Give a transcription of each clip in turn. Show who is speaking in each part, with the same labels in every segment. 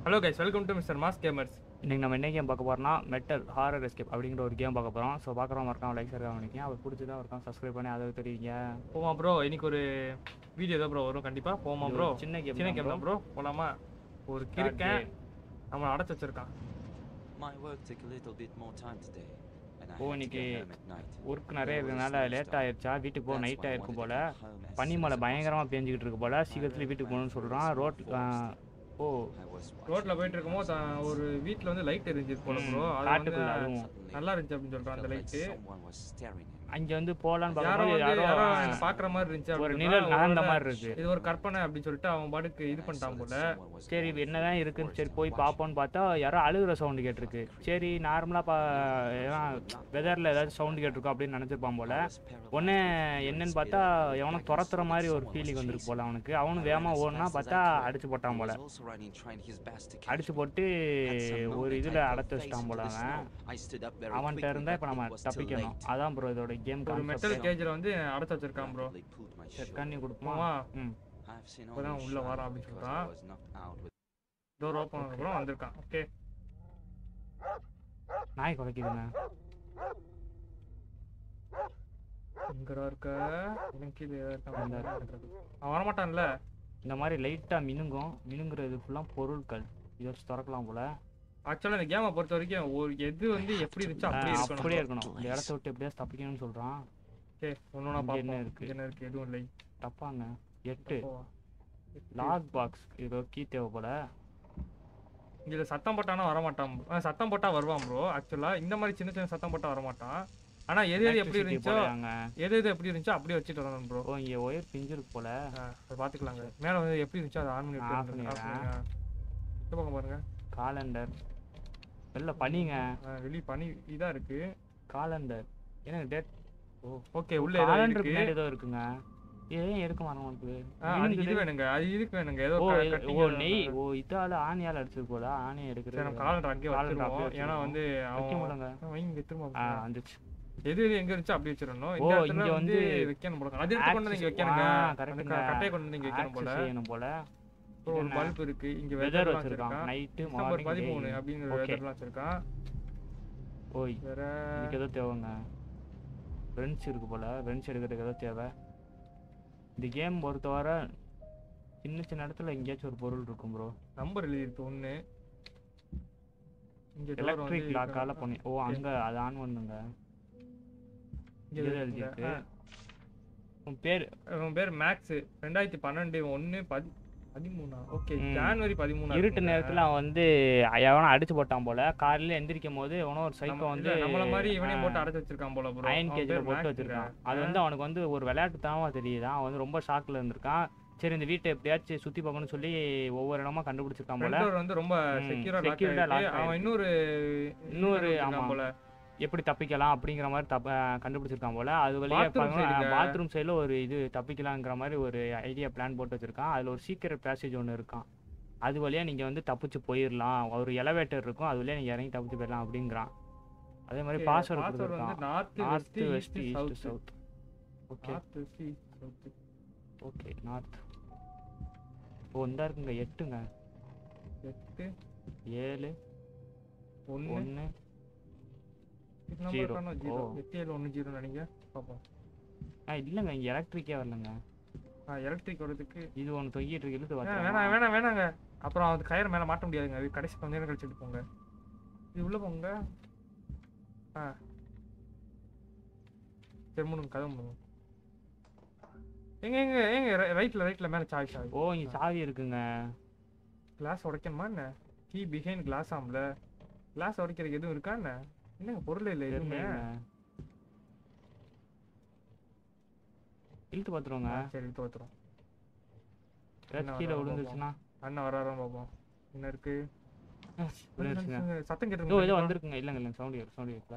Speaker 1: Hello guys welcome to mister mass gamers
Speaker 2: இன்னைக்கு நம்ம என்ன கேம் பார்க்க போறோம்னா மெட்டல் ஹாரர் எஸ்கேப் அப்படிங்கிற ஒரு கேம் பார்க்க போறோம் ஸோ பார்க்குறவங்க இருக்கான் லைக் ஷேர் பண்ணிக்கங்க அவர் பிடிச்சதா இருக்கான் சப்ஸ்கிரைப் பண்ணி அதை தெரிவிங்க
Speaker 1: போமா ப்ரோ இன்னைக்கு ஒரு வீடியோ தான் ப்ரோ வரும் கண்டிப்பா போமா
Speaker 2: இது
Speaker 1: ப்ரோ
Speaker 2: ஒரு சின்ன கேம்
Speaker 1: சின்ன கேம் தான் ப்ரோ போலாமா ஒரு கிறுக்கன் நம்ம அடைச்சு வச்சிருக்கான்
Speaker 3: My work took a little bit more time today, and I
Speaker 2: oh,
Speaker 3: had to
Speaker 2: இன்னைக்கு
Speaker 3: get home at night.
Speaker 2: Work நிறைய இருக்கிறதுனால லேட் ஆயிடுச்சா வீட்டுக்கு போக
Speaker 3: That's
Speaker 2: நைட்
Speaker 3: why I
Speaker 2: ஆயிருக்கும்
Speaker 3: wanted
Speaker 2: போல
Speaker 3: to get home as
Speaker 2: பனிமலை
Speaker 3: soon as
Speaker 2: பயங்கரமா பேஞ்சுக்கிட்டு இருக்கு போல சீக்கிரத்துல வீட்டுக்கு போகணும்னு சொல்றான் ரோட் ஓ
Speaker 3: I was
Speaker 1: ரோட்ல போயிட்டு இருக்கும்போது தான் ஒரு வீட்ல வந்து லைட் எரிஞ்சிருக்கு போல
Speaker 2: ம்,
Speaker 1: ப்ro அது வந்து
Speaker 2: காட்டுக்குள்ள அதுவும்
Speaker 1: நல்லா இருந்துச்சு அப்படின்னு சொல்றான் அந்த
Speaker 3: felt like
Speaker 1: light
Speaker 3: someone was staring at me.
Speaker 2: அங்க வந்து போலான்னு
Speaker 1: யாரோ
Speaker 2: பார்க்கும்போது
Speaker 1: வந்து யாரோ
Speaker 2: யாரோ
Speaker 1: என்ன பாக்குற மாதிரி இருந்துச்சு
Speaker 2: ஒரு
Speaker 1: அப்படின்னு
Speaker 2: நிழல்
Speaker 1: சொன்னா,
Speaker 2: நகர்ந்த
Speaker 1: ஒருவேளை
Speaker 2: மாதிரி இருக்கு
Speaker 1: இது ஒரு கற்பனை அப்படின்னு சொல்லிட்டு அவன் பாட்டுக்கு இது
Speaker 3: And I
Speaker 1: பண்ணிட்டான்
Speaker 3: saw
Speaker 1: போல
Speaker 3: that someone was
Speaker 2: சரி
Speaker 3: walking
Speaker 2: என்னதான்
Speaker 3: through the
Speaker 2: இருக்குன்னு
Speaker 3: forest
Speaker 2: சரி போய்
Speaker 3: watching.
Speaker 2: பார்ப்போம்னு பார்த்தா யாரோ அழுகுற சவுண்டு கேட்டிருக்கு சரி நார்மலாக பா வெதரில் ஏதாச்சும் சவுண்டு கேட்டிருக்கோம் அப்படின்னு நினச்சிருப்பான் போல
Speaker 3: I was paralyzed
Speaker 2: ஒன்று
Speaker 3: with
Speaker 2: என்னன்னு
Speaker 3: fear
Speaker 2: பார்த்தா
Speaker 3: and
Speaker 2: எவனோ
Speaker 3: I
Speaker 2: துரத்துற
Speaker 3: saw
Speaker 2: மாதிரி
Speaker 3: that
Speaker 2: ஒரு
Speaker 3: someone
Speaker 2: ஃபீலிங்
Speaker 3: was
Speaker 2: வந்திருக்கு
Speaker 3: chasing
Speaker 2: போல
Speaker 3: me.
Speaker 2: அவனுக்கு அவனும்
Speaker 3: I ran
Speaker 2: வேகமாக
Speaker 3: as
Speaker 2: ஓடுனா
Speaker 3: fast as
Speaker 2: பார்த்தா
Speaker 3: I could.
Speaker 2: அடிச்சு
Speaker 3: He
Speaker 2: போட்டான் போல
Speaker 3: was also running, trying his best to catch
Speaker 2: அடிச்சு
Speaker 3: me.
Speaker 2: போட்டு
Speaker 3: At some
Speaker 2: ஒரு
Speaker 3: moment,
Speaker 2: இதில்
Speaker 3: I fell
Speaker 2: அடைச்சு
Speaker 3: face
Speaker 2: வச்சிட்டான்
Speaker 3: into
Speaker 2: போல
Speaker 3: the
Speaker 2: அவன்
Speaker 3: snow. I stood up very
Speaker 2: அவன்கிட்ட
Speaker 3: quickly,
Speaker 2: இருந்தால்
Speaker 3: but
Speaker 2: இப்போ நம்ம
Speaker 3: it was too
Speaker 2: தப்பிக்கணும்
Speaker 3: late.
Speaker 2: அதான் ப்ரோ இதோட கேம்
Speaker 1: ஒரு மெட்டல்
Speaker 2: கான்செப்ட்
Speaker 1: கேஜ்ல வந்து அடைச்சு வச்சிருக்கான் ப்ரோ
Speaker 3: Rapidly pulled my
Speaker 2: சரி
Speaker 3: shoe.
Speaker 2: கண்ணி கொடுப்போமா
Speaker 1: போமா
Speaker 2: ம்
Speaker 3: I've seen
Speaker 1: இப்பதான்
Speaker 3: only
Speaker 1: உள்ள
Speaker 3: shadow
Speaker 1: வரான் அப்படின்னு
Speaker 3: because
Speaker 1: சொல்றான்.
Speaker 3: I was knocked out with
Speaker 1: door open அப்புறம் வந்திருக்கான் ஓகே
Speaker 2: நாய் குலைக்குதுங்க
Speaker 1: எங்கடா இருக்க இவன் கீழே இருக்கான்
Speaker 2: இந்த
Speaker 1: அவன் வரமாட்டான்ல
Speaker 2: இந்த மாதிரி லைட்டாக மினுங்கும் மினுங்கிறது ஃபுல்லாக பொருட்கள் இதை வச்சு திறக்கலாம் போல
Speaker 1: ஆக்சுவலா இந்த கேமை பொறுத்த வரைக்கும் ஒரு எது வந்து எப்படி இருந்துச்சோ
Speaker 2: ஆ,
Speaker 1: அப்படியே
Speaker 2: அப்படியே
Speaker 1: இருக்கணும்
Speaker 2: இருக்கணும் இந்த இடத்த விட்டு எப்படியாவது தப்பிக்கணும்னு சொல்கிறான்
Speaker 1: ஓகே ஒன்னொன்னா
Speaker 2: இங்க என்ன
Speaker 1: பாப்போம்
Speaker 2: இருக்கு?
Speaker 1: என்ன இருக்கு எதுவும் இல்லை
Speaker 2: தப்பாங்க எட்டு
Speaker 1: போவா. எட்டு.
Speaker 2: லாக் பாக்ஸ் இது கீ தேவை போல
Speaker 1: இதுல சத்தம் போட்டானா வரமாட்டான் bro. ஆ, சத்தம் போட்டா வருவான் ப்ரோ ஆக்சுவலா இந்த மாதிரி சின்ன சின்ன சத்தம் போட்டா வரமாட்டான் ஆனா எது எது எப்படி
Speaker 2: Electricity
Speaker 1: இருந்துச்சோ
Speaker 2: போலயாங்க.
Speaker 1: எது எது எப்படி இருந்துச்சோ அப்படியே வச்சுட்டு வரணும் ப்ரோ
Speaker 2: ஓ இங்க ஒயர் பிஞ்சிருக்கு போல
Speaker 1: அதை பாத்துக்கலாங்க மேல வந்து எப்படி இருந்துச்சோ அதை ஆன் பண்ணி
Speaker 2: Off
Speaker 1: விட்டு ஆஃப்
Speaker 2: பண்ணிடுறேன்.
Speaker 1: பண்ணுங்க இந்த பக்கம் பாருங்க
Speaker 2: காலண்டர் வெளில பண்ணிங்க
Speaker 1: ஆ, வெளிய பனி இதா இருக்கு
Speaker 2: காலண்டர் எனக்கு டேட்
Speaker 1: ஓகே உள்ள ஏதோ
Speaker 2: காலண்டர்
Speaker 1: இருக்கு
Speaker 2: பின்னாடி ஏதோ இருக்குங்க ஏன் எடுக்க மாட்டேங்குது
Speaker 1: ஆ, அது இது வேணுங்க அது இதுக்கு வேணுங்க ஏதோ
Speaker 2: ஓ
Speaker 1: க-
Speaker 2: இது-
Speaker 1: cutting
Speaker 2: ஓ
Speaker 1: வேணும்.
Speaker 2: நெய் ஓ இதால ஆணியால அடிச்சிருக்கு போல ஆணியை
Speaker 1: சரி
Speaker 2: எடுக்கிறது
Speaker 1: நம்ம காலண்டர் அங்கேயே
Speaker 2: calendar அப்படியே
Speaker 1: வச்சிருவோம் ஏன்னா
Speaker 2: வச்சிருவோம்.
Speaker 1: வந்து
Speaker 2: வைக்க
Speaker 1: அவன்
Speaker 2: முடியலங்க
Speaker 1: ஆ, வைங்க திரும்ப
Speaker 2: ஆ
Speaker 1: வைங்க.
Speaker 2: வந்துச்சு
Speaker 1: எது எது எங்க இருந்துச்சோ அப்படி வச்சிடணும்
Speaker 2: ஓ,
Speaker 1: இந்த இடத்துல
Speaker 2: இங்க
Speaker 1: வந்து
Speaker 2: வந்து
Speaker 1: வைக்கணும் போல அது எடுத்து கொண்டு வந்து இங்க
Speaker 2: access-
Speaker 1: வைக்கணுங்க
Speaker 2: ஆ,
Speaker 1: அந்த
Speaker 2: correct-ங்க.
Speaker 1: க- கட்டையை கொண்டு வந்து இங்க வைக்கணும் போல
Speaker 2: ஆக்சஸ் செய்யணும் போல
Speaker 1: அப்புறம் ஒரு
Speaker 2: என்ன?
Speaker 1: பல்ப் இருக்கு இங்க
Speaker 2: வெதர்
Speaker 1: வெதர்
Speaker 2: வச்சிருக்கான்
Speaker 1: வச்சிருக்கான்
Speaker 2: நைட்டு
Speaker 1: டிசம்பர்
Speaker 2: மார்னிங்
Speaker 1: பதிமூணு அப்படின்னு
Speaker 2: Okay.
Speaker 1: வெதர்லாம் வச்சிருக்கான்
Speaker 2: ஓய்
Speaker 1: வேற
Speaker 2: இதுக்கு ஏதோ தேவைங்க பெஞ்ச் இருக்கு போல பெஞ்ச் எடுக்கிறதுக்கு ஏதோ தேவை இந்த கேம் பொறுத்தவரை சின்ன சின்ன இடத்துல எங்கேயாச்சும் ஒரு பொருள் இருக்கும் ப்ரோ
Speaker 1: நம்பர் எழுதிருக்கு ஒண்ணு இங்க door வந்து
Speaker 2: எலக்ட்ரிக் லாக்கால
Speaker 1: இருக்கா?
Speaker 2: பண்ணி ஓ அங்க அது ஆன் பண்ணுங்க
Speaker 1: இங்க
Speaker 2: இது
Speaker 1: இருக்கு.
Speaker 2: எழுதியிருக்கு
Speaker 1: ஆ,
Speaker 2: உன் பேர்
Speaker 1: இவன் பேர் மேக்ஸ் ரெண்டாயிரத்தி பன்னெண்டு ஒன்னு பதி பதிமூணா ஓகே
Speaker 2: ம்.
Speaker 1: ஜான்வரி பதிமூணு
Speaker 2: இருட்டு நேரத்துல அவன் வந்து எவனோ அடிச்சு போட்டான் போல காலையில எந்திரிக்கும் போது எவனோ ஒரு சைக்கோ வந்து
Speaker 1: நம்மள மாதிரி இவனே
Speaker 2: ஆ,
Speaker 1: போட்டு அடைச்சு வச்சிருக்கான் போல ப்ரோ
Speaker 2: அயன் கேஜ்ல போட்டு வச்சிருக்கான் அது வந்து அவனுக்கு வந்து ஒரு விளையாட்டு தானமா தெரியுது அவன் வந்து ரொம்ப ஷாக்ல இருந்திருக்கான் சரி இந்த வீட்டை எப்படியாச்சும் சுத்தி பார்க்கணும்னு சொல்லி ஒவ்வொரு இடமா கண்டுபிடிச்சிருக்கான் போல
Speaker 1: ஃப்ரண்ட் டோர் வந்து ரொம்ப
Speaker 2: ம்,
Speaker 1: செக்யூரா
Speaker 2: secure
Speaker 1: லாக்
Speaker 2: ஆ lock
Speaker 1: ஆயிருக்கு அவன்
Speaker 2: ஆயிருக்கு.
Speaker 1: இன்னொரு
Speaker 2: இன்னொரு,
Speaker 1: வச்சிருக்கான்
Speaker 2: ஆமா.
Speaker 1: போல
Speaker 2: எப்படி தப்பிக்கலாம் அப்படிங்கிற மாதிரி தப்ப கண்டுபிடிச்சிருக்கான் போல அது வழியா
Speaker 1: Bathroom side ங்க.
Speaker 2: பாத்ரூம் சைடுல ஒரு இது தப்பிக்கலாங்கிற மாதிரி ஒரு ஐடியா பிளான் போட்டு வச்சிருக்கான் அதுல ஒரு சீக்கிரம் பேசேஜ் ஒன்று இருக்கான் அது வழியா நீங்க வந்து தப்பிச்சு போயிடலாம் ஒரு எலவேட்டர் இருக்கும் அது வழியா நீங்க இறங்கி தப்பிச்சு போயிடலாம் அப்படிங்கிறான் அதே மாதிரி பாஸ்வேர்டு
Speaker 1: பாஸ்வேர்ட் வந்து
Speaker 2: கொடுத்துருக்கான்
Speaker 1: north
Speaker 2: north
Speaker 1: west
Speaker 2: west
Speaker 1: east
Speaker 2: east
Speaker 1: south
Speaker 2: south okay
Speaker 1: north west east south
Speaker 2: okay north ஓ இந்த இருக்குங்க எட்டுங்க
Speaker 1: எட்டு
Speaker 2: ஏழு
Speaker 1: ஒன்னு
Speaker 2: ஒன்று
Speaker 1: நம்பர்
Speaker 2: zero.
Speaker 1: காணோம் ஜீரோ
Speaker 2: ஓ.
Speaker 1: எட்டு ஏழு ஒன்னு ஜீரோ நினைங்க பாப்போம்
Speaker 2: ஆ இல்லைங்க இங்கே எலக்ட்ரிக்கே வரலங்க
Speaker 1: ஆ எலக்ட்ரிக் வரதுக்கு
Speaker 2: இது ஒன்று தொங்கிட்டு இருக்கு இழுத்து
Speaker 1: ஆ,
Speaker 2: பார்த்தா
Speaker 1: வேணாம் வேணாம் வேணாங்க அப்புறம் அது கயிறு மேல மாட்ட முடியாதுங்க அது கடைசி கொஞ்ச நேரம் கழிச்சுட்டு போங்க இது உள்ள போங்க ஆ சரி மூணு கதை மூணு எங்க எங்க எங்க ரைட்ல ரைட்ல மேல சாவி சாவி
Speaker 2: ஓ இங்கே சாவி இருக்குங்க
Speaker 1: கிளாஸ் உடைக்கணுமா என்ன கீ பிஹைண்ட் கிளாஸ் ஆம்ல கிளாஸ் உடைக்கிறதுக்கு எதுவும் இருக்கா என்ன என்னங்க பொருள் இல்லை எதுவுமே
Speaker 2: தெரியலங்க இழுத்து பார்த்துருவோங்க
Speaker 1: ஆ, சரி எடுத்து வத்துறோம்
Speaker 2: ஏதாச்சும் கீழே
Speaker 1: வர
Speaker 2: விழுந்துருச்சுன்னா
Speaker 1: அண்ணன் வராராம் பாப்போம் என்ன இருக்கு
Speaker 2: விழுந்துருச்சுங்க
Speaker 1: சத்தம்
Speaker 2: ஓ
Speaker 1: கேட்டு
Speaker 2: ஏதோ வந்திருக்குங்க இல்லைங்க இல்லைங்க சவுண்ட் கேட்கு சவுண்ட் கேட்கல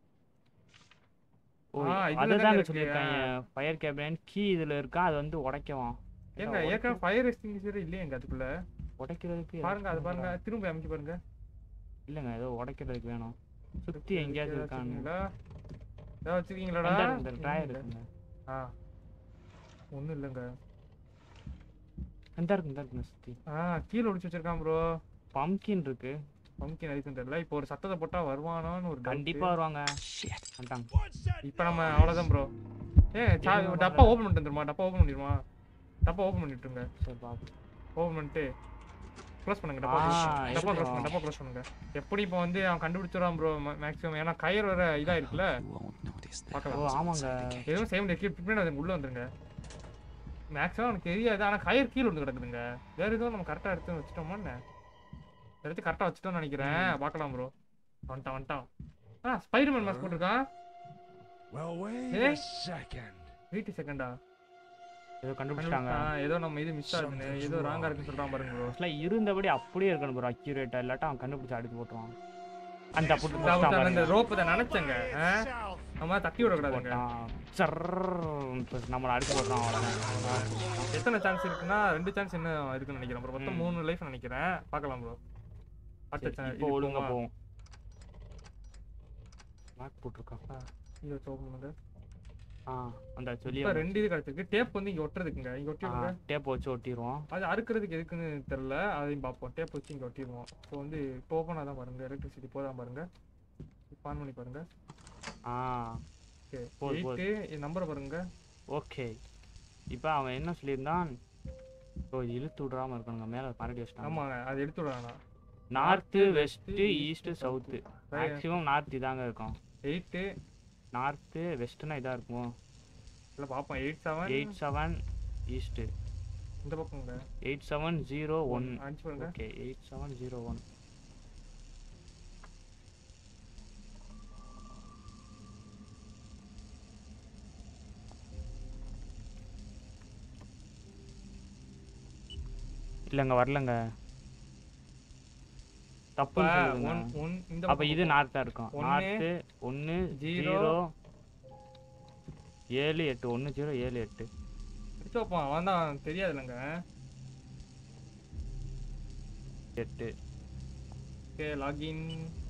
Speaker 2: ஓ
Speaker 1: ஆ, இதுல
Speaker 2: அதை
Speaker 1: தாங்க
Speaker 2: தாங்க
Speaker 1: இருக்கு.
Speaker 2: சொல்லியிருக்காங்க ஃபயர் கேபின் கீ இதுல இருக்கா அது வந்து உடைக்கவாம்
Speaker 1: ஏங்க ஏற்கனவே ஃபயர் எக்ஸ்டிங்யூஷர் இல்லையேங்க அதுக்குள்ள
Speaker 2: உடைக்கிறதுக்கு
Speaker 1: பாருங்க அது
Speaker 2: ஏதாச்சும்
Speaker 1: பாருங்க திரும்ப அமைக்க பாருங்க
Speaker 2: இல்லைங்க ஏதோ உடைக்கிறதுக்கு வேணும் சுத்தி எங்கேயாச்சும் இருக்கான்னு
Speaker 1: வச்சிருக்கீங்களா? ஏதாவது வச்சிருக்கீங்களாடா
Speaker 2: இந்த ட்ராயர்
Speaker 1: இல்ல.
Speaker 2: இருக்குங்க
Speaker 1: ஆ ஒண்ணும் இல்லைங்க
Speaker 2: இந்த இருக்குங்க இந்த இருக்குங்க சுத்தி
Speaker 1: ஆ கீழே ஒளிச்சு வச்சிருக்கான் ப்ரோ
Speaker 2: பம்கின் இருக்கு
Speaker 1: பம்கின் எதுக்குன்னு தெரியல இப்போ ஒரு சத்தத்தை போட்டா வருவானான்னு ஒரு doubt.
Speaker 2: கண்டிப்பா வருவாங்க வந்துட்டாங்க
Speaker 1: இப்போ நம்ம அவ்வளோதான் ப்ரோ ஏ சா டப்பா ஓப்பன் பண்ணிட்டு வந்துருமா டப்பா ஓப்பன் பண்ணிடுமா டப்பா ஓப்பன் பண்ணிட்டுருங்க
Speaker 2: சரி பாப்போம்
Speaker 1: ஓப்பன் பண்ணிட்டு க்ளோஸ் பண்ணுங்க டப்பா
Speaker 2: ஆ,
Speaker 1: close பண்ணுங்க. டப்பா க்ளோஸ்
Speaker 2: எடுத்துரும்.
Speaker 1: பண்ணுங்க டப்பா க்ளோஸ் பண்ணுங்க எப்படி இப்போ வந்து அவன் கண்டுபிடிச்சிடான் ப்ரோ மேக்ஸிமம் ஏன்னா கயிறு வர இதா இருக்குல்ல
Speaker 3: You won't notice the
Speaker 1: பார்க்கலாம்.
Speaker 2: ஓ
Speaker 3: holes
Speaker 2: ஆமாங்க
Speaker 3: inside the cave.
Speaker 1: எதுவும் செய்ய முடியாது கீழே பின்னாடி வந்து உள்ள வந்துருங்க மேக்ஸிமம் எனக்கு தெரியாது ஆனா கயிறு கீழே வந்து கிடக்குதுங்க வேற எதுவும் நம்ம கரெக்டா எடுத்து வச்சிட்டோமா என்ன எடுத்து கரெக்டா வச்சிட்டோம்னு நினைக்கிறேன் பார்க்கலாம் ப்ரோ வந்துட்டான் வந்துட்டான் ஆ ஸ்பைடர்மேன் மாஸ்க் போட்டிருக்கான்
Speaker 4: Well, wait
Speaker 1: Eh?
Speaker 4: a second.
Speaker 1: Eighty செகண்டா
Speaker 2: ஏதோ கண்டுபிடிச்சிட்டாங்க
Speaker 1: ஏதோ நம்ம இது மிஸ் ஆகுதுன்னு ஏதோ ராங்கா இருக்குன்னு சொல்றான் பாருங்க ப்ரோ
Speaker 2: ஆக்சுவலாக இருந்தபடி அப்படியே இருக்கணும் ப்ரோ அக்யூரேட்டா இல்லாட்டா அவன் கண்டுபிடிச்சு அடிச்சு போட்டுருவான் அந்த புட்டு
Speaker 1: இந்த
Speaker 2: போட்டான்
Speaker 1: அந்த
Speaker 2: பாருங்க.
Speaker 1: ரோப்பு தான் நினைச்சேங்க ஆ?
Speaker 4: South.
Speaker 1: நம்ம தட்டி விடக்கூடாதுங்க
Speaker 2: போட்டான் சர்ன்னு நம்மளை அடிச்சு போட்டுறான் அவ்வளோதான்
Speaker 1: எத்தனை சான்ஸ் இருக்குன்னா ரெண்டு சான்ஸ் என்ன இருக்குன்னு நினைக்கிறேன் ப்ரோ மொத்தம்
Speaker 2: ம்.
Speaker 1: மூணு லைஃப் நினைக்கிறேன் பார்க்கலாம் ப்ரோ அடுத்த
Speaker 2: சரி,
Speaker 1: chance
Speaker 2: இப்போ
Speaker 1: இது
Speaker 2: ஒழுங்கா
Speaker 1: போமா?
Speaker 2: போவோம் மார்க் போட்டிருக்கான்
Speaker 1: இங்க வச்சு open பண்ணுங்க
Speaker 2: ஆ அந்த வெளியே
Speaker 1: இப்ப ரெண்டு இது கிடைச்சிருக்கு டேப் வந்து இங்க ஒட்டுறதுக்குங்க இங்க ஒட்டி விடுங்க
Speaker 2: டேப் வச்சு ஒட்டிடுவோம்
Speaker 1: அது அறுக்கிறதுக்கு எதுக்குன்னு தெரியல அதையும் பார்ப்போம் டேப் வச்சு இங்க ஒட்டிடுவோம் இப்போ வந்து இப்போ ஓப்பன் தான் பாருங்க எலக்ட்ரிசிட்டி போதான் பாருங்க இப்போ ஆன் பண்ணி பாருங்க
Speaker 2: ஆ
Speaker 1: ஓகே
Speaker 2: போது, போது.
Speaker 1: எயிட்டு நம்பரை பாருங்க
Speaker 2: ஓகே இப்போ அவன் என்ன சொல்லியிருந்தான் ஓ இது இழுத்து விடாம இருக்கணுங்க மேலே மறுபடி வச்சிட்டான்
Speaker 1: ஆமாங்க அது எடுத்து விடாண்ணா
Speaker 2: north west east south maximum north இதாங்க இருக்கும்
Speaker 1: எயிட்டு
Speaker 2: நார்த்து வெஸ்ட்னா இதாக இருக்கும்
Speaker 1: இல்லை பார்ப்போம் eight seven
Speaker 2: eight seven east
Speaker 1: இந்த பக்கங்க
Speaker 2: எயிட் செவன் ஜீரோ ஒன்
Speaker 1: அடிச்சு பாருங்க
Speaker 2: okay eight seven zero one இல்லைங்க வரலங்க தப்பு
Speaker 1: இப்போ ஒன் ஒன் இந்த
Speaker 2: அப்ப
Speaker 1: பக்கம்
Speaker 2: இது நார்த்தா இருக்கும்
Speaker 1: ஒண்ணு,
Speaker 2: நார்த்து ஒன்று
Speaker 1: ஜீரோ,
Speaker 2: ஜீரோ ஏழு எட்டு ஒன்று ஜீரோ ஏழு எட்டு
Speaker 1: அடிச்சு வைப்போம் அவன் தான் தெரியாதுல்லங்க
Speaker 2: எட்டு
Speaker 1: ஓகே லாகின்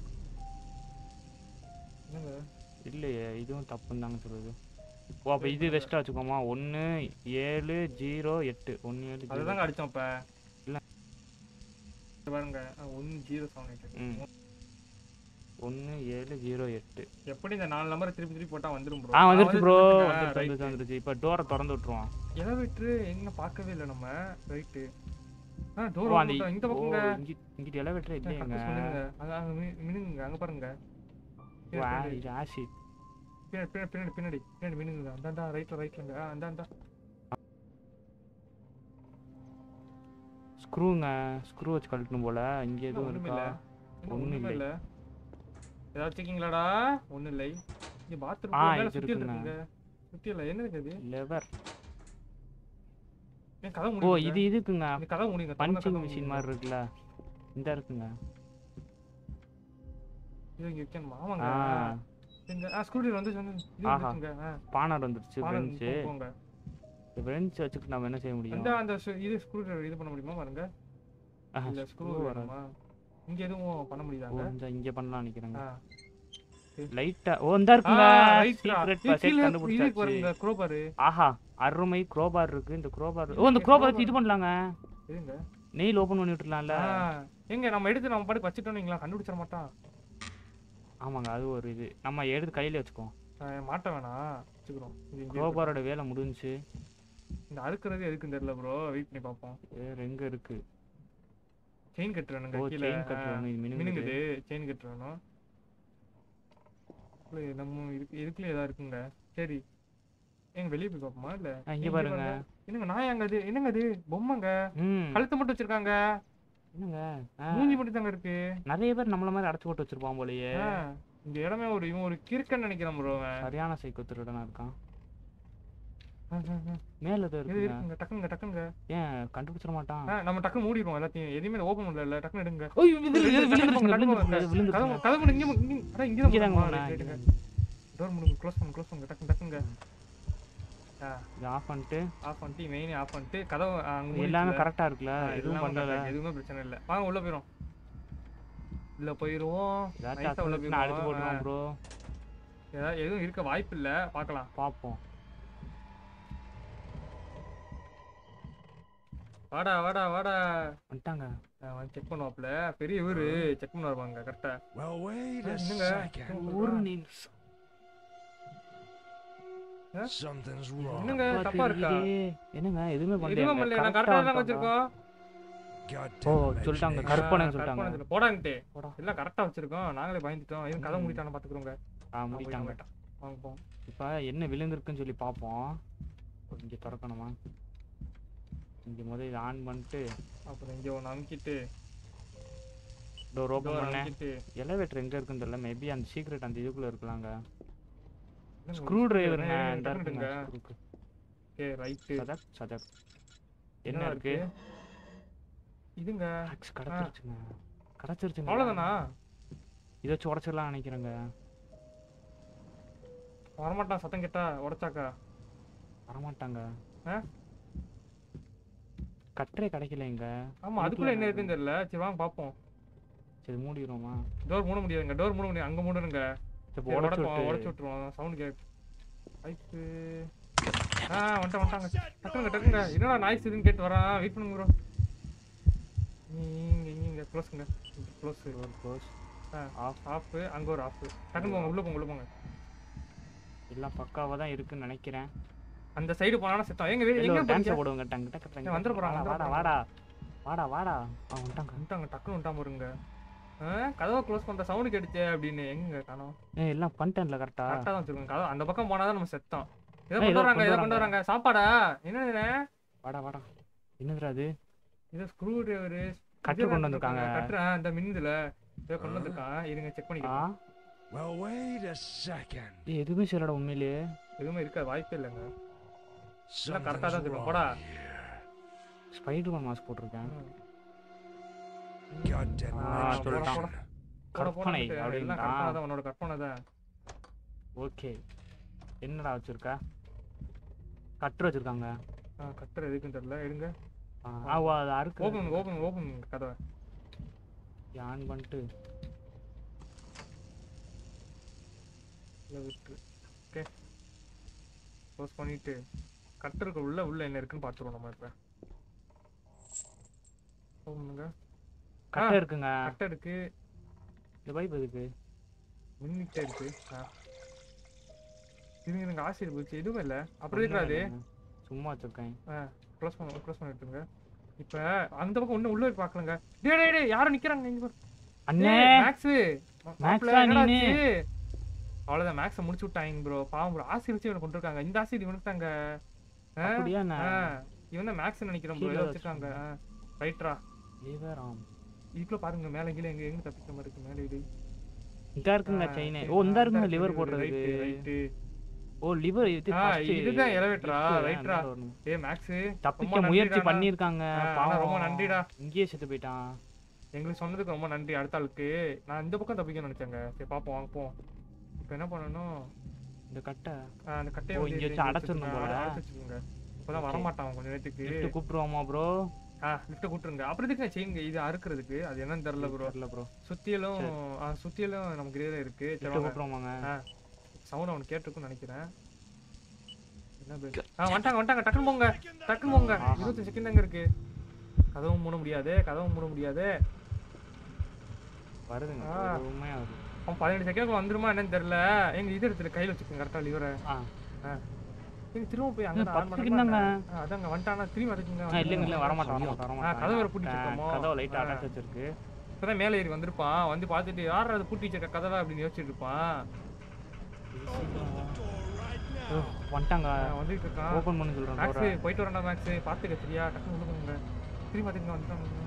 Speaker 1: என்னங்க
Speaker 2: இல்லையே இதுவும் தப்புன்னு தாங்க சொல்லுது ஓ அப்போ இது வெஸ்ட்டாக வச்சுக்கோமா ஒன்று ஏழு ஜீரோ எட்டு ஒன்று ஏழு ஜீரோ
Speaker 1: அதுதாங்க அடிச்சோம் இப்ப
Speaker 2: இல்ல.
Speaker 1: இங்க பாருங்க ஒன் ஜீரோ செவன் எயிட்
Speaker 2: ம். ஒன்று ஏழு ஜீரோ எட்டு
Speaker 1: எப்படி இந்த நாலு நம்பர் திருப்பி திருப்பி போட்டா வந்துரும் ப்ரோ
Speaker 2: ஆ வந்துருச்சு ப்ரோ வந்துருச்சு வந்துருச்சு வந்துருச்சு இப்போ டோரை திறந்து விட்ருவோம்
Speaker 1: எலவேட்ரு எங்க பார்க்கவே இல்லை நம்ம ரைட்டு ஆ
Speaker 2: ஓ
Speaker 1: டோர்
Speaker 2: அந்த
Speaker 1: இந்த
Speaker 2: ஓ
Speaker 1: பக்கங்க
Speaker 2: இங்கி இங்கிட்டு எலவேட்டர் இல்லையேங்க
Speaker 1: கக்கூஸ் பண்ணுங்க அங்க அங்க மி- மினுங்க அங்க பாருங்க
Speaker 2: ஓ ஆ,
Speaker 1: பின்னாடி
Speaker 2: இது ஆசிட்
Speaker 1: பின்னாடி பின்னாடி பின்னாடி பின்னாடி பின்னாடி மினுங்க அந்தாண்டா ரைட்ல ரைட்லங்க ஆ அந்தாண்டா
Speaker 2: ஸ்க்ரூங்க ஸ்க்ரூ வச்சு கழட்டணும் போல இங்கே எதுவும்
Speaker 1: ஒண்ணுமே
Speaker 2: இருக்கா
Speaker 1: இல்ல என்ன
Speaker 2: ஒண்ணும்
Speaker 1: ஒண்ணுமே
Speaker 2: இல்லை.
Speaker 1: இல்ல ஏதாவது வச்சிருக்கீங்களாடா ஒண்ணும் இல்லை இங்க பாத்ரூம்
Speaker 2: ஆ,
Speaker 1: மேல
Speaker 2: இது
Speaker 1: சுத்தி
Speaker 2: இருக்குங்க.
Speaker 1: இருக்குங்க சுத்தி இல்ல என்ன இருக்குது
Speaker 2: லெவர்
Speaker 1: ஏன் கதை
Speaker 2: ஓ
Speaker 1: முடியுங்க
Speaker 2: இது இதுக்குங்க
Speaker 1: இந்த கதை முடியுங்க
Speaker 2: பஞ்சிங் மிஷின் மாதிரி இருக்குல்ல இந்த இருக்குங்க
Speaker 1: இது இங்க வைக்கணுமா ஆமாங்க
Speaker 2: ஆ
Speaker 1: இங்க ஆ ஸ்க்ரூ வந்து வந்து இது
Speaker 2: ஆஹா.
Speaker 1: வந்துச்சுங்க ஆ
Speaker 2: பானர் வந்துருச்சு
Speaker 1: பாருங்க,
Speaker 2: பெஞ்சு
Speaker 1: போ- போங்க
Speaker 2: பெஞ்ச் வச்சுட்டு நம்ம என்ன செய்ய முடியும்
Speaker 1: அந்த அந்த சு- இது ஸ்க்ரூ இது பண்ண முடியுமா பாருங்க
Speaker 2: ஆஹா,
Speaker 1: இல்ல ஸ்க்ரூ
Speaker 2: screw வராது.
Speaker 1: வேணுமா இங்க எதுவும் பண்ண
Speaker 2: ஓ
Speaker 1: முடியுதாங்க
Speaker 2: இந்த இங்க பண்ணலாம் நினைக்கிறேங்க
Speaker 1: ஆ
Speaker 2: லைட்டா ஓ இந்த இருக்குங்க
Speaker 1: ரைட்ரா
Speaker 2: சீக்ரெட்
Speaker 1: இது
Speaker 2: பாக்கெட்
Speaker 1: கீழ இது
Speaker 2: கண்டுபிடிச்சாச்சு
Speaker 1: பாருங்க குரோபாரு
Speaker 2: ஆஹா அருமை க்ரோபார் இருக்கு இந்த க்ரோபார் ஓ
Speaker 1: எங்க
Speaker 2: இந்த க்ரோபார் வச்சு
Speaker 1: crowbar?
Speaker 2: இது பண்ணலாங்க
Speaker 1: இருங்க
Speaker 2: நெயில் ஓபன் பண்ணி விட்டுலாம்ல
Speaker 1: ஆ, எங்க நம்ம எடுத்து நம்ம பாட்டுக்கு வச்சிட்டோம் நீங்களா கண்டுபிடிச்சிட மாட்டான்
Speaker 2: ஆமாங்க அது ஒரு இது நம்ம எடுத்து கையில வச்சுக்கோம்
Speaker 1: ஆ, மாட்ட வேணாம் வச்சுக்கிறோம் இது இங்கே இருக்கட்டும்.
Speaker 2: க்ரோபாரோட வேலை முடிஞ்சுச்சு
Speaker 1: இந்த அறுக்கிறது எதுக்குன்னு தெரியல ப்ரோ வெயிட் பண்ணி பார்ப்போம்
Speaker 2: வேற எங்க இருக்கு
Speaker 1: செயின் கட்டு வேணுங்க
Speaker 2: ஓ
Speaker 1: கீழே
Speaker 2: செயின் கட்டுறாங்க இது மினுங்குது
Speaker 1: மினுங்குது செயின் கட்டு வேணும் இல்ல, நம்ம இருக்கு இதுக்குள்ள ஏதாவது இருக்குங்க சரி எங்க வெளியே போய் பார்ப்போமா இல்ல
Speaker 2: ஆ, இங்க
Speaker 1: இங்க
Speaker 2: பாருங்க
Speaker 1: என்னங்க நான் எங்க அது என்னங்க அது பொம்மைங்க
Speaker 2: ம்
Speaker 1: கழுத்து மட்டும் வச்சிருக்காங்க
Speaker 2: என்னங்க ஆ,
Speaker 1: மூஞ்சி மட்டும் தாங்க இருக்கு
Speaker 2: நிறைய பேர் நம்மள மாதிரி அடைச்சு போட்டு வச்சிருப்பான் போலயே
Speaker 1: ஆ, இந்த இடமே ஒரு இவன் ஒரு கிறுக்கன்னு நினைக்கிறேன் ப்ரோ
Speaker 2: சரியான சைக்கோ திருடனா இருக்கான் மேல ஏதோ
Speaker 1: இது
Speaker 2: இருக்குங்க
Speaker 1: இருக்குங்க டக்குங்க டக்குங்க
Speaker 2: ஏன் கண்டுபிடிச்சிட மாட்டான்
Speaker 1: ஆ, நம்ம டக்குன்னு மூடிடுவோம் எல்லாத்தையும் எதுவுமே ஓபன் பண்ணல டக்குன்னு எடுங்க
Speaker 2: ஓய் விழுந்து-
Speaker 1: ரெண்டு
Speaker 2: விழுந்து-
Speaker 1: டக்குனு
Speaker 2: விழுந்துருச்சுங்க,
Speaker 1: டக்குனு
Speaker 2: விழுந்துருச்சுங்க, விழுந்துருச்சுங்க.
Speaker 1: கதவு கதவு மூடு, இங்க மூடு, இங்க அட இங்க
Speaker 2: இங்க
Speaker 1: தான்
Speaker 2: தாங்க
Speaker 1: மூடணுமா?
Speaker 2: போனேன்.
Speaker 1: ரைட், ரைட்டுங்க. டோர் மூடுங்க க்ளோஸ் பண்ணுங்க க்ளோஸ் பண்ணுங்க டக்குன்னு டக்குங்க ஆ
Speaker 2: இது ஆஃப் பண்ணிட்டு
Speaker 1: ஆஃப் பண்ணிட்டு மெயின் ஆஃப் பண்ணிட்டு கதவு ஆ, அங்க
Speaker 2: எல்லாமே
Speaker 1: மூடிடுச்சுல.
Speaker 2: கரெக்டா இருக்குல்ல
Speaker 1: ஆ,
Speaker 2: எதுவும்
Speaker 1: எல்லாமே
Speaker 2: பண்ணல
Speaker 1: correct ஆ, எதுவுமே பிரச்சனை இல்ல வாங்க உள்ள போயிரும் உள்ள போயிருவோம்
Speaker 2: ஏதாச்சும்
Speaker 1: நைஸா உள்ள
Speaker 2: அசிங்கமா அடிச்சு
Speaker 1: போயிருவோம்
Speaker 2: போட்டுருவான் ப்ரோ
Speaker 1: ஏதாவது எதுவும் இருக்க வாய்ப்பு இல்ல பார்க்கலாம்
Speaker 2: பாப்போம்
Speaker 1: வாடா வாடா வாடா
Speaker 2: வந்துட்டாங்க
Speaker 1: அவன் செக் பண்ணுவாப்ல பெரிய இவரு செக் பண்ண வருவாங்க கரெக்டா
Speaker 4: Well, wait a
Speaker 1: என்னங்க
Speaker 4: second.
Speaker 2: ஒரு நிமிஷம்
Speaker 4: Something's wrong.
Speaker 1: என்னங்க தப்பா இருக்கா
Speaker 2: தெரியுதே. என்னங்க எதுவுமே
Speaker 1: எதுவுமே பண்ணல நான் கரெக்டா தான் வச்சிருக்கோம்
Speaker 4: God
Speaker 2: ஓ
Speaker 4: damn
Speaker 2: சொல்லிட்டாங்க
Speaker 4: imagination.
Speaker 2: கற்பனை
Speaker 1: ஆ,
Speaker 2: சொல்லிட்டாங்க
Speaker 1: கற்பனை சொல்லு. போடாங்கட்டே
Speaker 2: போடா.
Speaker 1: எல்லாம் கரெக்டா வச்சிருக்கோம் நாங்களே பயந்துட்டோம் இது கதை
Speaker 2: ம்.
Speaker 1: முடிட்டான பாத்துக்கிறோங்க
Speaker 2: ஆ முடிட்டாங்க
Speaker 1: வாங்க போவோம்
Speaker 2: இப்போ என்ன விழுந்திருக்குன்னு சொல்லி பார்ப்போம் இங்கே திறக்கணுமா இங்கே முதல்ல இதை ஆன் பண்ணிட்டு
Speaker 1: அப்புறம் இங்க ஒண்ணு அமுக்கிட்டு
Speaker 2: டோர் ஓப்பன்
Speaker 1: door
Speaker 2: பண்ணேன்
Speaker 1: அமுக்கிட்டு
Speaker 2: எலவேட்டர் எங்கே இருக்குன்னு தெரியல மேபி அந்த சீக்ரெட் அந்த இதுக்குள்ளே இருக்கலாங்க
Speaker 1: என்னங்க
Speaker 2: ஸ்க்ரூ
Speaker 1: ஒரு
Speaker 2: டிரைவருங்க
Speaker 1: screw
Speaker 2: இந்த
Speaker 1: driver
Speaker 2: இருக்குங்க
Speaker 1: இருக்குங்க.
Speaker 2: screw.
Speaker 1: ஓகே ரைட்டு
Speaker 2: சதக் சதக் என்ன இருக்கு
Speaker 1: இதுங்க
Speaker 2: ஆக்ஸ் கிடச்சிருச்சுங்க கிடச்சிருச்சுங்க
Speaker 1: அவ்வளவுதானா
Speaker 2: இதை வச்சு உடச்சிடலாம் நினைக்கிறேங்க
Speaker 1: வரமாட்டான் சத்தம் கேட்டா உடைச்சாக்கா
Speaker 2: வரமாட்டாங்க
Speaker 1: ஆ?
Speaker 2: கட்டரே கிடைக்கல இங்க
Speaker 1: ஆமா அதுக்குள்ள என்ன இருக்குன்னு தெரியல சரி வாங்க பாப்போம்
Speaker 2: சரி மூடிடுவோமா
Speaker 1: டோர் மூட முடியாதுங்க டோர் மூட முடியாது அங்க மூடணுங்க
Speaker 2: சரி
Speaker 1: சரி,
Speaker 2: உடச்சு
Speaker 1: உடைப்போம், உடைச்சு
Speaker 2: விட்டு
Speaker 1: விட்டுருவோம் சவுண்ட் கேக் ஐப்பு ஆ வந்துட்டான் வந்துட்டாங்க டக்குனுங்க டக்குங்க என்னடா நாய்ஸ் இதுன்னு கேட்டு வரான் வெயிட் பண்ணுங்க ப்ரோ இங்க இங்க இங்க க்ளோஸுங்க க்ளோஸ்
Speaker 2: ஒரு க்ளோஸ்
Speaker 1: ஆஃப் ஆஃப் அங்க ஒரு ஆஃப் டக்குனு போங்க உள்ள போங்க உள்ள போங்க
Speaker 2: எல்லாம் பக்காவா தான் இருக்குன்னு நினைக்கிறேன்
Speaker 1: அந்த சைடு போனா செத்தோம் எங்க வீடு
Speaker 2: வெளில
Speaker 1: எங்க
Speaker 2: ஒரு டான்ஸ்
Speaker 1: போறீங்க
Speaker 2: போடுவாங்க டங்கு டக்கு டங்கு
Speaker 1: வந்துட போறாங்க,
Speaker 2: வாடா
Speaker 1: வந்துட
Speaker 2: வாடா வாடா வாடா ஆ வந்துட்டாங்க
Speaker 1: வந்துட்டாங்க டக்குனு வந்துட்டான் பாருங்க ஆ, கதவை க்ளோஸ் பண்ற சவுண்ட் கேட்டுச்சே அப்படின்னு எங்க காணோம்
Speaker 2: ஏய் எல்லாம் பண்ணிட்டேன்ல கரெக்டா
Speaker 1: கரெக்டா தான் வச்சிருக்கோங்க கதவை அந்த பக்கம் போனாதான் நம்ம செத்தோம் ஏதோ
Speaker 2: ஏய்,
Speaker 1: கொண்டு
Speaker 2: ஏதோ
Speaker 1: வராங்க
Speaker 2: கொண்டு
Speaker 1: ஏதோ கொண்டு
Speaker 2: வராங்க.
Speaker 1: வராங்க சாப்பாடா என்ன இது?
Speaker 2: வாடா வாடா என்னதுடா அது
Speaker 1: ஏதோ ஸ்க்ரூ டிரைவரு
Speaker 2: கட்டு கொண்டு வந்திருக்காங்க.
Speaker 1: கட்டுற இந்த மின்னுதுல ஏதோ கொண்டு வந்திருக்கான் இருங்க செக்
Speaker 2: ஆ
Speaker 1: பண்ணிக்கலாம்
Speaker 4: Well, wait a second.
Speaker 2: ஏய் எதுவுமே சரிடா உண்மையிலேயே
Speaker 1: எதுவுமே இருக்க வாய்ப்பே இல்லைங்க
Speaker 4: Something's
Speaker 1: correct ஆ தான் இருக்கும்.
Speaker 4: wrong
Speaker 1: போடா.
Speaker 4: here.
Speaker 2: ஸ்பைடர்மேன் மாஸ்க் போட்டிருக்கேன்
Speaker 4: Goddamn
Speaker 2: ஆ,
Speaker 1: போடா,
Speaker 2: சொல்லிட்டான்.
Speaker 1: போடா. போட போட
Speaker 2: கற்பனை
Speaker 1: எல்லாம்
Speaker 2: அப்படின்னா
Speaker 1: கற்பனை தான் உன்னோட கற்பனை தான்
Speaker 2: ஓகே என்னடா வச்சிருக்க கட்டர் வச்சிருக்காங்க
Speaker 1: ஆ, கட்டுற எதுக்குன்னு தெரியல எடுங்க
Speaker 2: ஆ, ஆ ஓ, அது அறுக்கு
Speaker 1: ஓபன் ஓபன் ஓபன் கதவை
Speaker 2: ஆன் பண்ணிட்டு
Speaker 1: உள்ள விட்டு ஓகே க்ளோஸ் பண்ணிட்டு கட்டருக்கு உள்ள உள்ள என்ன இருக்குன்னு பார்த்துருவோம் நம்ம இப்ப ஓபனுங்க
Speaker 2: கட்டை இருக்குங்க
Speaker 1: கட்டை இருக்கு
Speaker 2: இந்த பைப் எதுக்கு
Speaker 1: மின்னிட்டே இருக்கு ஆ இதுங்க எனக்கு ஆசை போச்சு எதுவும் இல்லை அப்புறம் இருக்கிறாது
Speaker 2: சும்மா வச்சிருக்கேன்
Speaker 1: க்ளோஸ் பண்ண க்ளோஸ் பண்ணிட்டுங்க இப்போ அந்த பக்கம் இன்னும் உள்ள போய் பார்க்கலங்க டேய் டேய் டேய் யாரும் நிக்கிறாங்க இங்க பாரு.
Speaker 2: அண்ணே
Speaker 1: டேய், மேக்ஸு
Speaker 2: மேக்ஸா
Speaker 1: மாப்பிள்ளை, என்னடா
Speaker 2: நீனு?
Speaker 1: ஆச்சு? அவ்வளவுதான் மேக்ஸை முடிச்சு விட்டாங்க ப்ரோ பாவம் ப்ரோ ஆசிரியர் வச்சு இவனை கொண்டு இருக்காங்க இந்த ஆசிரியர் இவனுக்கு தாங்க
Speaker 2: அப்படியா
Speaker 1: இவன் தான் மேக்ஸ் நினைக்கிறேன் ப்ரோ
Speaker 2: கீழே
Speaker 1: ஏதோ வச்சிருக்காங்க ரைட்ரா
Speaker 2: ஏவராம்
Speaker 1: இதுக்குள்ள பாருங்க மேல கீழே எங்க எங்க தப்பிக்கிற மாதிரி இருக்கு மேல இது
Speaker 2: இந்த இருக்குங்க செயின் ஓ இந்த இருக்குங்க லிவர் போடுறதுக்கு
Speaker 1: ரைட்டு
Speaker 2: ஓ லிவர் இது
Speaker 1: ஆ,
Speaker 2: first
Speaker 1: இதுதான் elevator-ஆ?
Speaker 2: lift,
Speaker 1: right-ரா?
Speaker 2: மேல வரணும்.
Speaker 1: ஏய் மேக்ஸ்
Speaker 2: தப்பிக்க முயற்சி பண்ணிருக்காங்க
Speaker 1: ஆ, ஆனா
Speaker 2: பாவம்
Speaker 1: ரொம்ப நன்றிடா.
Speaker 2: இங்கேயே செத்து போயிட்டான்
Speaker 1: எங்களுக்கு சொன்னதுக்கு ரொம்ப நன்றி அடுத்த ஆளுக்கு நான் இந்த பக்கம் தப்பிக்கணும்னு நினைச்சேங்க சரி பாப்போம் வாங்க போவோம் இப்போ என்ன பண்ணணும்
Speaker 2: இந்த கட்டை
Speaker 1: ஆ, அந்த கட்டையை
Speaker 2: ஓ,
Speaker 1: வந்து
Speaker 2: இங்க
Speaker 1: இங்க
Speaker 2: வச்சு அடைச்சிடணும்
Speaker 1: வச்சுக்கோங்க.
Speaker 2: போல.
Speaker 1: அடைச்சு வச்சுக்கோங்க இப்போதான்
Speaker 2: Okay.
Speaker 1: வரமாட்டான் அவன் கொஞ்ச நேரத்துக்கு
Speaker 2: லிஃப்ட் கூப்பிட்டுருவோமா ப்ரோ
Speaker 1: ஆ லிஃப்ட்டை கூட்டுருங்க அப்புறம் இதுக்கு செயின் இது அறுக்கிறதுக்கு அது என்னன்னு தெரியல ப்ரோ
Speaker 2: தெரியல ப்ரோ
Speaker 1: சுத்தியலும் ஆ, சுத்தியலும் நமக்கு இதே இருக்கு சரி
Speaker 2: லிஃப்ட்
Speaker 1: வாங்க
Speaker 2: கூப்பிட்டுருவாங்க
Speaker 1: சவுண்ட் அவனுக்கு கேட்டிருக்கும்னு நினைக்கிறேன் என்ன bro? ஆ வந்துட்டாங்க வந்துட்டாங்க டக்குன்னு போங்க டக்குன்னு போங்க
Speaker 2: ஆஹா.
Speaker 1: இருபத்தி செகண்ட் அங்க இருக்கு கதவும் மூட முடியாது கதவும் மூட முடியாது
Speaker 2: வருதுங்க
Speaker 1: ஆ.
Speaker 2: உண்மையா வருது
Speaker 1: அவன் பதினெட்டு செகண்ட் வந்துருமா என்னன்னு தெரியல எங்க இது எடுத்துல கையில வச்சுக்கோங்க கரெக்டா லிவரை
Speaker 2: ஆ
Speaker 1: நீங்க திரும்ப போய் அங்க
Speaker 2: ஏய்,
Speaker 1: ஆன்
Speaker 2: பத்து
Speaker 1: பண்ண
Speaker 2: second தாங்க.
Speaker 1: மாட்டேன். ஆ, அதாங்க வந்துட்டானா திரும்பி அதுக்குங்க
Speaker 2: ஆ, இல்லைங்க இல்லை வரமாட்டான் வரமாட்டான் வரமாட்டான்
Speaker 1: கதவை வேற பூட்டி
Speaker 2: ஆ,
Speaker 1: வச்சிருக்கோமோ?
Speaker 2: கதவை லைட்டாக
Speaker 1: ஆ.
Speaker 2: அடைச்சு வச்சிருக்கு
Speaker 1: இப்பதான் மேலே ஏறி வந்திருப்பான் வந்து பார்த்துட்டு யார் அது பூட்டி வச்சிருக்க கதவை அப்படின்னு யோசிச்சுட்டு இருப்பான்
Speaker 2: ஓ, வந்துட்டாங்க
Speaker 1: ஆ, வந்துட்டு இருக்கான்
Speaker 2: ஓப்பன் பண்ணி சொல்கிறேன்
Speaker 1: மேக்ஸ் போயிட்டு வரேன்டா மேக்ஸ் பாத்துக்க சரியா டக்குனு உள்ள போங்க திரும்பி பாத்துக்கங்க வந்துட்டாங்க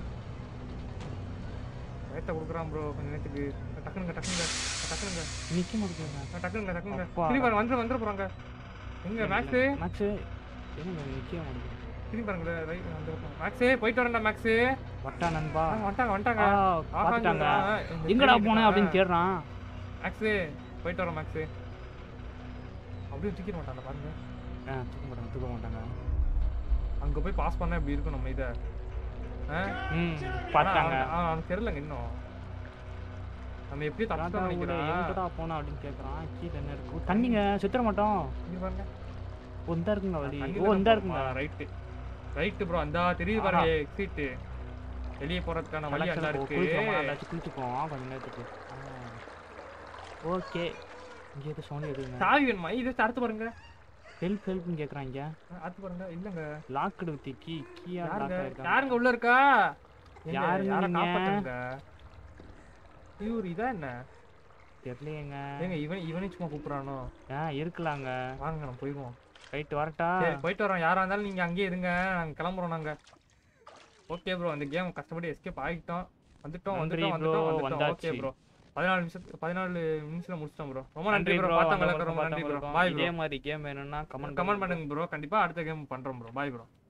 Speaker 1: ரேட்டை கொடுக்குறான் ப்ரோ கொஞ்ச நேரத்துக்கு டக்குனுங்க டக்குனுங்க டக்குனுங்க
Speaker 2: நிற்க மாட்டேங்க
Speaker 1: டக்குனுங்க டக்குனுங்க
Speaker 2: அப்பா.
Speaker 1: திரும்பி பாருங்க வந்துட வந்துட போறாங்க எங்க மேக்ஸ்
Speaker 2: மேக்ஸு என்னங்க நிற்க மாட்டேங்குது
Speaker 1: திரும்பி பாருங்க ரைட் வந்து மேக்ஸ் போயிட்டு வரேன்டா மேக்ஸ்
Speaker 2: வட்டா நண்பா
Speaker 1: வந்துட்டாங்க வந்துட்டாங்க
Speaker 2: ஆ,
Speaker 1: ஆஹா,
Speaker 2: பார்த்துட்டாங்க
Speaker 1: ஆ, இந்த
Speaker 2: எங்கடா
Speaker 1: திரும்பி
Speaker 2: போனேன் அப்படின்னு
Speaker 1: ஆ.
Speaker 2: தேடுறான்
Speaker 1: மேக்ஸ் போயிட்டு வரேன் மேக்ஸ் அப்படியே தூக்கிட மாட்டாங்க பாருங்க
Speaker 2: ஆ தூக்க மாட்டாங்க தூக்க மாட்டாங்க
Speaker 1: அங்க போய் பாஸ் பண்ணா இப்படி இருக்கும் நம்ம இத ஆ?
Speaker 2: ம்
Speaker 1: ஆனா
Speaker 2: பார்த்தாங்க
Speaker 1: அவனுக்கு- ஆ, அவனுக்கு தெரியலங்க இன்னும் நம்ம எப்படி தப்பிச்சோம் நினைக்கிறான்
Speaker 2: எங்கடா போனா அப்படின்னு கேட்குறான் கீழே என்ன இருக்கு தண்ணிங்க சுத்தர மாட்டோம்
Speaker 1: இங்க பாருங்க
Speaker 2: ஓ இந்த இருக்குங்க வழி
Speaker 1: தண்ணி
Speaker 2: ஓ
Speaker 1: தானே
Speaker 2: இந்த
Speaker 1: போகுமா?
Speaker 2: இருக்குங்க
Speaker 1: ரைட்டு ரைட்டு ப்ரோ அந்த தெரியுது பாருங்க எக்ஸிட் வெளியே போறதுக்கான வழி அங்க இருக்கு
Speaker 2: ஏதாச்சும் குளிச்சுப்போம் கொஞ்ச நேரத்துக்கு ஓகே இங்க எது சவுண்ட் எதுங்க
Speaker 1: சாவி வேணுமா இது அடுத்து பாருங்க
Speaker 2: ஹெல்ப் ஹெல்ப்னு கேக்குறாங்க
Speaker 1: அடுத்து பாருங்க இல்லங்க
Speaker 2: லாக்டு வித் கீ கீயா லாக்
Speaker 1: யாருங்க
Speaker 2: ஆயிருக்காங்க
Speaker 1: யாருங்க உள்ள இருக்கா ஏங்க,
Speaker 2: யாருங்க
Speaker 1: யாரை
Speaker 2: நீங்க?
Speaker 1: காப்பாத்துங்க இவரு இதான் என்ன
Speaker 2: தெரியலையேங்க
Speaker 1: ஏங்க இவன் இவனே சும்மா கூப்பிடுறானோ
Speaker 2: ஆ இருக்கலாங்க
Speaker 1: வாங்க நம்ம போயிடுவோம்
Speaker 2: ரைட் வரட்டா
Speaker 1: சரி போயிட்டு வரோம் யாரா இருந்தாலும் நீங்க அங்கேயே இருங்க நாங்க கிளம்புறோம் நாங்க ஓகே ப்ரோ இந்த கேம் கஷ்டப்பட்டு எஸ்கேப் ஆகிட்டோம் வந்துட்டோம்
Speaker 2: நன்றி
Speaker 1: வந்துட்டோம்
Speaker 2: bro,
Speaker 1: வந்துட்டோம் வந்துட்டோம் ஓகே
Speaker 2: வந்தாச்சு.
Speaker 1: ப்ரோ பதினாலு நிமிஷத்துக்கு பதினாலு நிமிஷத்துல முடிச்சிட்டோம் ப்ரோ ரொம்ப
Speaker 2: நன்றி
Speaker 1: நன்றி ப்ரோ
Speaker 2: ப்ரோ
Speaker 1: பார்த்தவங்களுக்கு ரொம்ப நன்றி ப்ரோ பாய்
Speaker 2: இதே
Speaker 1: ப்ரோ
Speaker 2: மாதிரி கேம் வேணும்னா கமெண்ட்
Speaker 1: கமெண்ட் பண்ணுங்க ப்ரோ கண்டிப்பா அடுத்த கேம் பண்றோம் ப்ரோ பாய் ப்ரோ